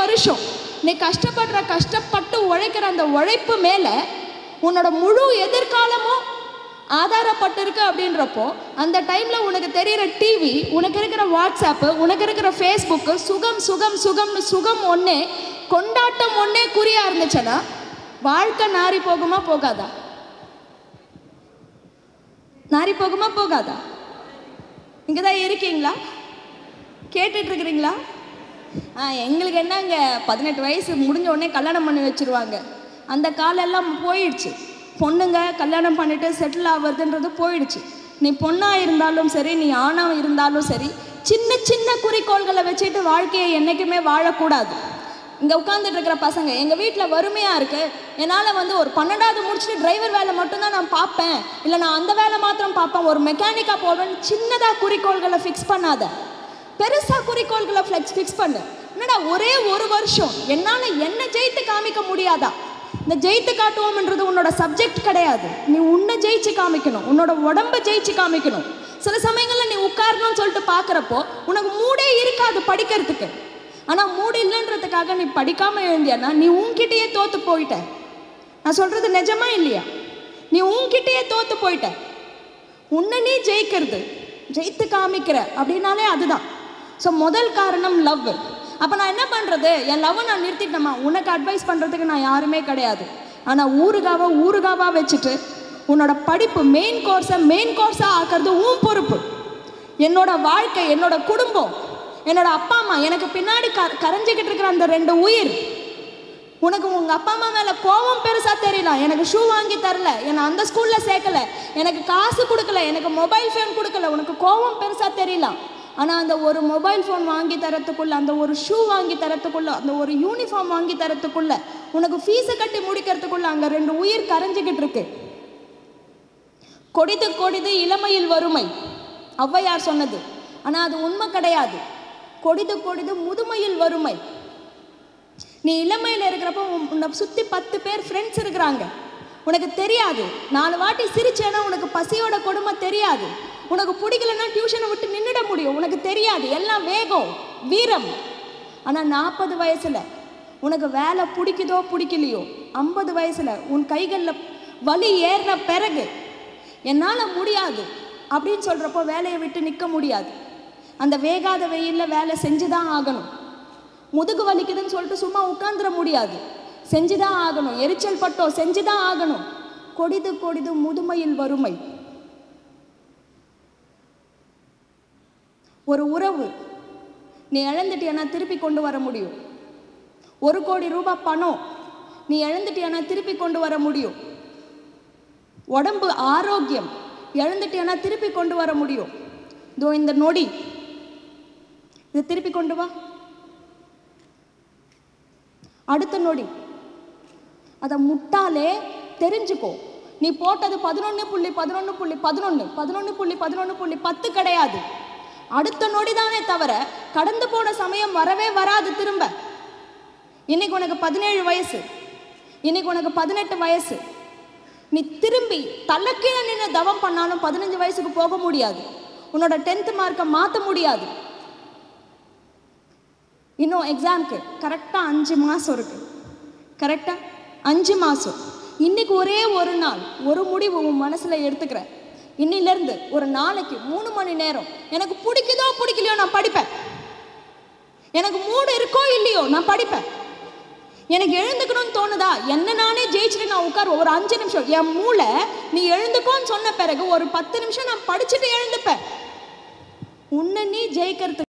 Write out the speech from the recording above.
வருஷம் நீ கஷ்டப்படுற கஷ்டப்பட்டு உழைக்கிற அந்த உழைப்பு மேலே உன்னோட முழு எதிர்காலமும் ஆதாரப்பட்டிருக்கு அப்படின்றப்போ அந்த டைமில் உனக்கு தெரிகிற டிவி உனக்கு இருக்கிற வாட்ஸ்அப்பு உனக்கு இருக்கிற ஃபேஸ்புக்கு சுகம் சுகம் சுகம்னு சுகம் ஒன்றே கொண்டாட்டம் ஒன்றே குறியா இருந்துச்சுன்னா வாழ்க்கை நாரி போகுமா போகாதா நாரி போகுமா போகாதா இங்கே தான் இருக்கீங்களா கேட்டுட்டு இருக்கிறீங்களா ஆ எங்களுக்கு என்னங்க பதினெட்டு வயசு முடிஞ்ச உடனே கல்யாணம் பண்ணி வச்சிருவாங்க அந்த காலெல்லாம் போயிடுச்சு பொண்ணுங்க கல்யாணம் பண்ணிட்டு செட்டில் ஆகுறதுன்றது போயிடுச்சு நீ பொண்ணாக இருந்தாலும் சரி நீ ஆணாக இருந்தாலும் சரி சின்ன சின்ன குறிக்கோள்களை வச்சுட்டு வாழ்க்கையை என்றைக்குமே வாழக்கூடாது இங்கே உட்காந்துட்டு இருக்கிற பசங்க எங்கள் வீட்டில் வறுமையாக இருக்கு என்னால் வந்து ஒரு பன்னெண்டாவது முடிச்சுட்டு டிரைவர் வேலை மட்டும்தான் நான் பார்ப்பேன் இல்லை நான் அந்த வேலை மாத்திரம் பார்ப்பேன் ஒரு மெக்கானிக்காக போவேன் சின்னதாக குறிக்கோள்களை ஃபிக்ஸ் பண்ணாத பெருசா குறிக்கோள்களை ஃப்ளெக்ஸ் ஃபிக்ஸ் பண்ணு என்னடா ஒரே ஒரு வருஷம் என்னால் என்ன ஜெயித்து காமிக்க முடியாதா இந்த ஜெயித்து காட்டுவோம்ன்றது உன்னோட சப்ஜெக்ட் கிடையாது நீ உன்னை ஜெயிச்சு காமிக்கணும் உன்னோட உடம்ப ஜெயிச்சு காமிக்கணும் சில சமயங்களில் நீ உட்காரணும்னு சொல்லிட்டு பார்க்குறப்போ உனக்கு மூடே இருக்காது படிக்கிறதுக்கு ஆனால் மூடு இல்லைன்றதுக்காக நீ படிக்காமல் எழுந்தியானா நீ உன்கிட்டயே தோத்து போயிட்ட நான் சொல்கிறது நிஜமா இல்லையா நீ உன்கிட்டயே தோத்து போயிட்ட உன்னை நீ ஜெயிக்கிறது ஜெயித்து காமிக்கிற அப்படின்னாலே அதுதான் ஸோ முதல் காரணம் லவ் அப்போ நான் என்ன பண்ணுறது என் லவ்வை நான் நிறுத்திட்டேமா உனக்கு அட்வைஸ் பண்ணுறதுக்கு நான் யாருமே கிடையாது ஆனால் ஊறுகாவை ஊறுகாவாக வச்சுட்டு உன்னோட படிப்பு மெயின் கோர்ஸை மெயின் கோர்ஸாக ஆக்கிறது உன் பொறுப்பு என்னோட வாழ்க்கை என்னோட குடும்பம் என்னோட அப்பா அம்மா எனக்கு பின்னாடி க கரைஞ்சிக்கிட்டு இருக்கிற அந்த ரெண்டு உயிர் உனக்கு உங்க அப்பா அம்மா மேல கோவம் பெருசா தெரியலாம் எனக்கு ஷூ வாங்கி தரல என்னை அந்த ஸ்கூல்ல சேர்க்கல எனக்கு காசு கொடுக்கல எனக்கு மொபைல் ஃபோன் கொடுக்கல உனக்கு கோவம் பெருசா தெரியலாம் ஆனா அந்த ஒரு மொபைல் ஃபோன் வாங்கி தரத்துக்குள்ள அந்த ஒரு ஷூ வாங்கி தரத்துக்குள்ள அந்த ஒரு யூனிஃபார்ம் வாங்கி தரத்துக்குள்ள உனக்கு ஃபீஸை கட்டி முடிக்கிறதுக்குள்ள அங்க ரெண்டு உயிர் கரைஞ்சிக்கிட்டு இருக்கு கொடிது கொடிது இளமையில் வறுமை ஔவையார் சொன்னது ஆனா அது உண்மை கிடையாது கொடிது கொடிது முதுமையில் வறுமை நீ இளமையில் இருக்கிறப்போ உன்- உன்னை சுற்றி பத்து பேர் ஃப்ரெண்ட்ஸ் இருக்கிறாங்க உனக்கு தெரியாது நாலு வாட்டி சிரிச்சேன்னா உனக்கு பசியோட கொடுமை தெரியாது உனக்கு பிடிக்கலன்னா டியூஷனை விட்டு நின்றுட முடியும் உனக்கு தெரியாது எல்லாம் வேகம் வீரம் ஆனால் நாற்பது வயசில் உனக்கு வேலை பிடிக்குதோ பிடிக்கலையோ ஐம்பது வயசில் உன் கைகளில் வலி ஏறின பிறகு என்னால் முடியாது அப்படின்னு சொல்கிறப்போ வேலையை விட்டு நிற்க முடியாது அந்த வேகாத வெயிலில் வேலை செஞ்சு தான் ஆகணும் முதுகு வலிக்குதுன்னு சொல்லிட்டு சும்மா உட்காந்துட முடியாது செஞ்சுதான் ஆகணும் எரிச்சல் பட்டோம் செஞ்சுதான் ஆகணும் கொடிது கொடிது முதுமையில் வறுமை ஒரு உறவு நீ இழந்துட்டியானா திருப்பி கொண்டு வர முடியும் ஒரு கோடி ரூபாய் பணம் நீ இழந்துட்டியானா திருப்பி கொண்டு வர முடியும் உடம்பு ஆரோக்கியம் இழந்துட்டியானா திருப்பி கொண்டு வர முடியும் இதோ இந்த நொடி இதை திருப்பி கொண்டு வா அடுத்த நொடி அதை முட்டாலே தெரிஞ்சுக்கோ நீ போட்டது பதினொன்று புள்ளி பதினொன்று புள்ளி பதினொன்று பதினொன்று புள்ளி பதினொன்று புள்ளி பத்து கிடையாது அடுத்த நொடி தானே தவிர கடந்து போன சமயம் வரவே வராது திரும்ப இன்னைக்கு உனக்கு பதினேழு வயசு இன்னைக்கு உனக்கு பதினெட்டு வயசு நீ திரும்பி தலக்கீழ நின்று தவம் பண்ணாலும் பதினஞ்சு வயசுக்கு போக முடியாது உன்னோட டென்த் மார்க்கை மாற்ற முடியாது இன்னும் எக்ஸாம்க்கு கரெக்டாக அஞ்சு மாதம் இருக்கு கரெக்டாக அஞ்சு மாதம் இன்னைக்கு ஒரே ஒரு நாள் ஒரு முடிவு உன் மனசில் எடுத்துக்கிற இன்னிலேருந்து ஒரு நாளைக்கு மூணு மணி நேரம் எனக்கு பிடிக்குதோ பிடிக்கலையோ நான் படிப்பேன் எனக்கு மூடு இருக்கோ இல்லையோ நான் படிப்பேன் எனக்கு எழுந்துக்கணும்னு தோணுதா என்ன நானே ஜெயிச்சுட்டு நான் உட்காருவேன் ஒரு அஞ்சு நிமிஷம் என் மூளை நீ எழுந்துக்கோன்னு சொன்ன பிறகு ஒரு பத்து நிமிஷம் நான் படிச்சுட்டு எழுந்துப்பேன் உன்னை நீ ஜெயிக்கிறதுக்கு